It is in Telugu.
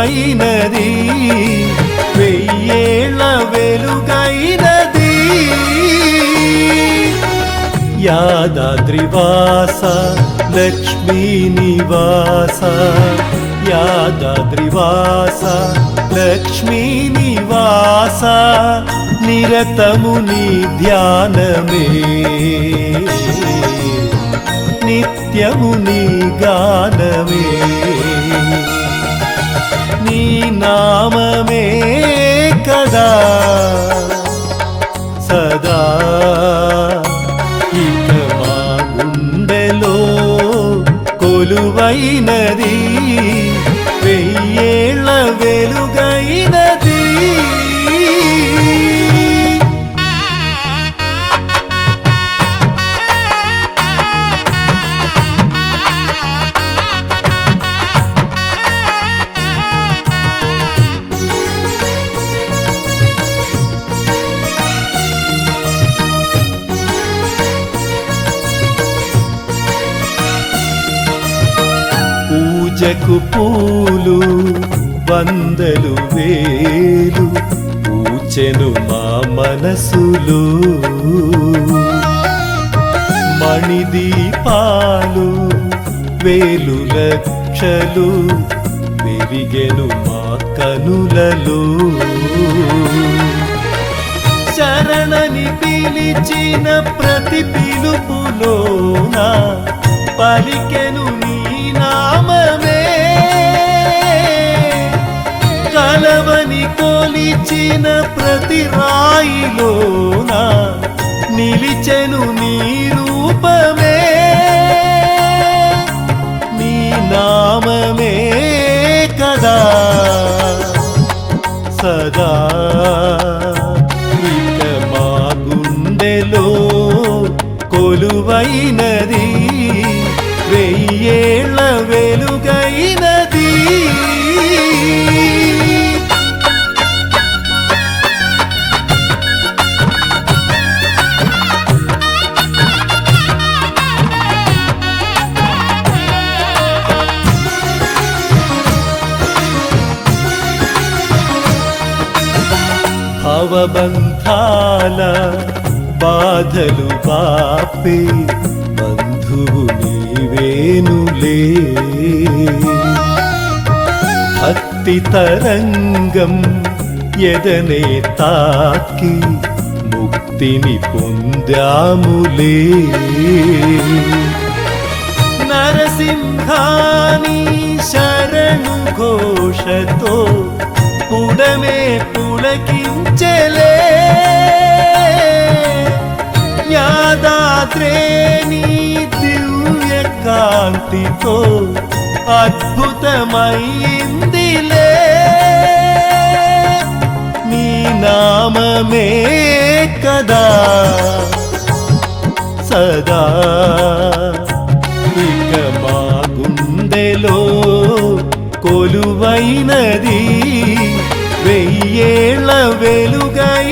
కొలువైనది వెయ్యేళ్ళ వెలుగైనది యాదాద్రివాస లక్ష్మీ నివాస యాదాద్రివాస లక్ష్మీ నివాస నిరతము నీ ధ్యానమే నిత్యము నీ గానమే నీ నామమే కదా సదా ఇక మా గుండెలో కొలువైనది వెయ్యేళ్ళ వెలుగైనది పూజకు పూలు వందలు వేలు పూచెను మా మనసులు మణిదీపాలు వేలు లక్షలు వెరిగెను మా కనులలో శరణని పిలిచిన ప్రతి పిలుపులోన పలికెను నీ నామమే కలవని కొలిచిన ప్రతి రాయిలోన నిలిచెను నీ రూపమే నీ నామమే కదా సదా ఇక మా గుండెలో కొలువైనది వెయ్యేళ్ళ వెలుగైనది భవబంధాల బాధలు బాపే బంధువు నీవేనులే భక్తి తరంగం ఎదనే తాకి ముక్తిని పొందాములే నరసింహాని శరణు ఘోషతో పుడమే పులకించెలే యాదాద్రేని దివ్య కాంతితో అద్భుతమైందిలే నీ నామమే కదా సదా ఇక మా గుండెలో కొలువైనది వెయ్యేళ్ళ వెలుగై